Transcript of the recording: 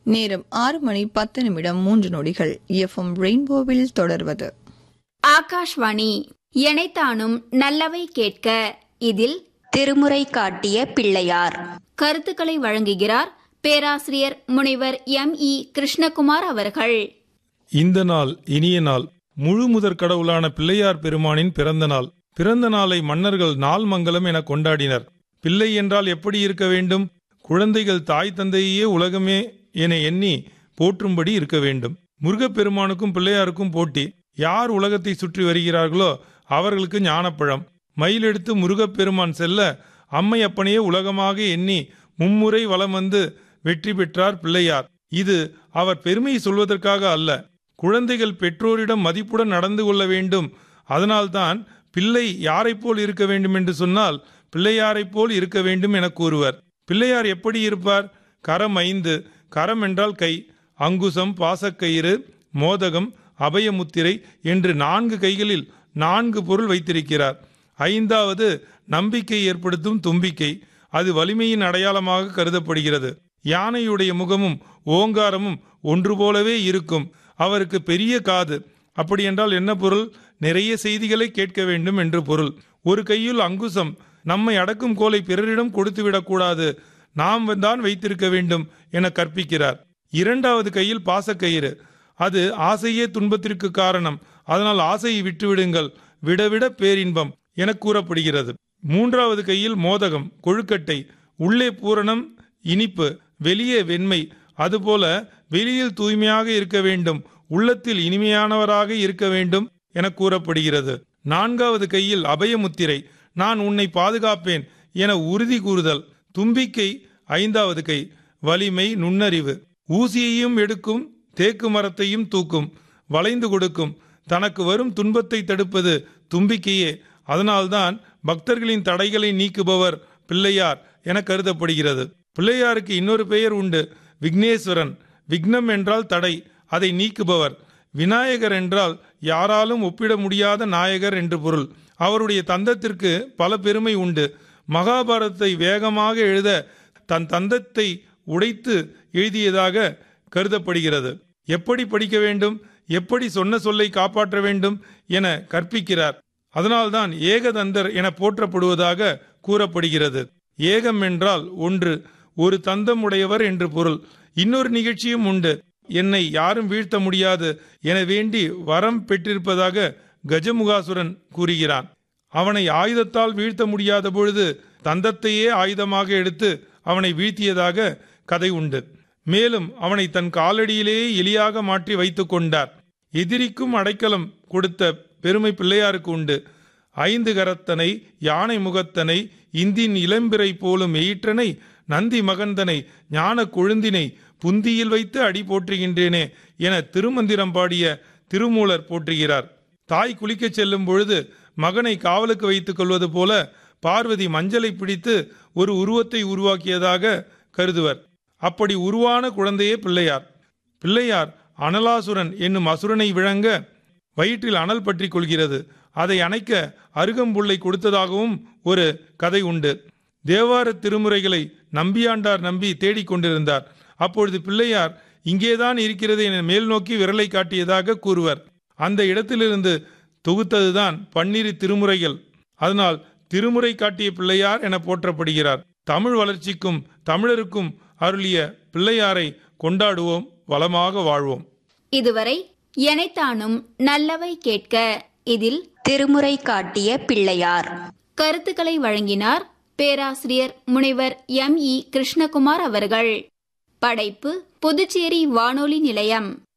நேரம் ஆறு மணி பத்து நிமிடம் மூன்று நொடிகள் எஃப்எம் ரெயின்போவில் தொடர்வது ஆகாஷ்வாணி எனைத்தானும் நல்லவை கேட்க இதில் திருமுறை காட்டிய பிள்ளையார் கருத்துக்களை வழங்குகிறார் பேராசிரியர் முனைவர் எம் இ கிருஷ்ணகுமார் அவர்கள் இந்த நாள் இனிய நாள் முழு முதற் கடவுளான பிள்ளையார் பெருமானின் பிறந்த நாள் பிறந்த நாளை மன்னர்கள் நாள் மங்கலம் என கொண்டாடினர் பிள்ளை என்றால் எப்படி இருக்க வேண்டும் குழந்தைகள் தாய் தந்தையே உலகமே என எண்ணி போற்றும்படி இருக்க வேண்டும் முருகப்பெருமானுக்கும் பிள்ளையாருக்கும் போட்டி யார் உலகத்தை சுற்றி வருகிறார்களோ அவர்களுக்கு ஞானப்பழம் மயிலெடுத்து முருகப்பெருமான் செல்ல அம்மை அப்பனையே உலகமாக எண்ணி மும்முறை வலம் வந்து வெற்றி பெற்றார் பிள்ளையார் இது அவர் பெருமையை சொல்வதற்காக அல்ல குழந்தைகள் பெற்றோரிடம் மதிப்புடன் நடந்து கொள்ள வேண்டும் அதனால்தான் பிள்ளை யாரைப் போல் இருக்க வேண்டும் என்று சொன்னால் பிள்ளையாரைப் போல் இருக்க வேண்டும் என கூறுவர் பிள்ளையார் எப்படி இருப்பார் கரம் ஐந்து கரம் என்றால் கை அங்குசம் பாசக்கயிறு மோதகம் அபயமுத்திரை என்று நான்கு கைகளில் நான்கு பொருள் வைத்திருக்கிறார் ஐந்தாவது நம்பிக்கை ஏற்படுத்தும் தும்பிக்கை அது வலிமையின் அடையாளமாக கருதப்படுகிறது யானையுடைய முகமும் ஓங்காரமும் ஒன்று போலவே இருக்கும் அவருக்கு பெரிய காது அப்படி என்றால் என்ன பொருள் நிறைய செய்திகளை கேட்க வேண்டும் என்று பொருள் ஒரு கையில் அங்குசம் நம்மை அடக்கும் கோலை பிறரிடம் கொடுத்து விடக்கூடாது நாம் தான் வைத்திருக்க வேண்டும் என கற்பிக்கிறார் இரண்டாவது கையில் பாசக்கயிறு அது ஆசையே துன்பத்திற்கு காரணம் அதனால் ஆசையை விட்டுவிடுங்கள் விடவிட பேரின்பம் என கூறப்படுகிறது மூன்றாவது கையில் மோதகம் கொழுக்கட்டை உள்ளே பூரணம் இனிப்பு வெளியே வெண்மை அதுபோல வெளியில் தூய்மையாக இருக்க வேண்டும் உள்ளத்தில் இனிமையானவராக இருக்க வேண்டும் என கூறப்படுகிறது நான்காவது கையில் அபயமுத்திரை நான் உன்னை பாதுகாப்பேன் என உறுதி கூறுதல் தும்பிக்கை ஐந்தாவது கை வலிமை நுண்ணறிவு ஊசியையும் எடுக்கும் தேக்கு மரத்தையும் தூக்கும் வளைந்து கொடுக்கும் தனக்கு வரும் துன்பத்தை தடுப்பது தும்பிக்கையே அதனால்தான் பக்தர்களின் தடைகளை நீக்குபவர் பிள்ளையார் என கருதப்படுகிறது பிள்ளையாருக்கு இன்னொரு பெயர் உண்டு விக்னேஸ்வரன் விக்னம் என்றால் தடை அதை நீக்குபவர் விநாயகர் என்றால் யாராலும் ஒப்பிட முடியாத நாயகர் என்று பொருள் அவருடைய தந்தத்திற்கு பல பெருமை உண்டு மகாபாரதத்தை வேகமாக எழுத தன் தந்தத்தை உடைத்து எழுதியதாக கருதப்படுகிறது எப்படி படிக்க வேண்டும் எப்படி சொன்ன சொல்லை காப்பாற்ற வேண்டும் என கற்பிக்கிறார் அதனால்தான் ஏகதந்தர் என போற்றப்படுவதாக கூறப்படுகிறது ஏகம் என்றால் ஒன்று ஒரு தந்தம் உடையவர் என்று பொருள் இன்னொரு நிகழ்ச்சியும் உண்டு என்னை யாரும் வீழ்த்த முடியாது என வேண்டி வரம் பெற்றிருப்பதாக கஜமுகாசுரன் கூறுகிறான் அவனை ஆயுதத்தால் வீழ்த்த முடியாத பொழுது தந்தத்தையே ஆயுதமாக எடுத்து அவனை வீழ்த்தியதாக கதை உண்டு மேலும் அவனை தன் காலடியிலேயே எலியாக மாற்றி வைத்துக் கொண்டார் எதிரிக்கும் அடைக்கலம் கொடுத்த பெருமை பிள்ளையாருக்கு உண்டு ஐந்து கரத்தனை யானை முகத்தனை இந்தின் இளம்பிறை போலும் எயிற்றனை நந்தி மகந்தனை ஞான கொழுந்தினை புந்தியில் வைத்து அடி போற்றுகின்றேனே என திருமந்திரம் பாடிய திருமூலர் போற்றுகிறார் தாய் குளிக்கச் செல்லும் பொழுது மகனை காவலுக்கு வைத்துக் கொள்வது போல பார்வதி மஞ்சளை பிடித்து ஒரு உருவத்தை உருவாக்கியதாக கருதுவர் அப்படி உருவான குழந்தையே பிள்ளையார் பிள்ளையார் அனலாசுரன் என்னும் அசுரனை விளங்க வயிற்றில் அனல் பற்றி கொள்கிறது அதை அணைக்க அருகம்புல்லை கொடுத்ததாகவும் ஒரு கதை உண்டு தேவார திருமுறைகளை நம்பியாண்டார் நம்பி தேடிக்கொண்டிருந்தார் அப்பொழுது பிள்ளையார் இங்கேதான் இருக்கிறது என மேல் நோக்கி விரலை காட்டியதாக கூறுவர் அந்த இடத்திலிருந்து தொகுத்ததுதான் பன்னிரு திருமுறைகள் அதனால் திருமுறை காட்டிய பிள்ளையார் என போற்றப்படுகிறார் தமிழ் வளர்ச்சிக்கும் தமிழருக்கும் அருளிய பிள்ளையாரை கொண்டாடுவோம் வளமாக வாழ்வோம் இதுவரை எனைத்தானும் நல்லவை கேட்க இதில் திருமுறை காட்டிய பிள்ளையார் கருத்துக்களை வழங்கினார் பேராசிரியர் முனைவர் எம் இ கிருஷ்ணகுமார் அவர்கள் படைப்பு புதுச்சேரி வானொலி நிலையம்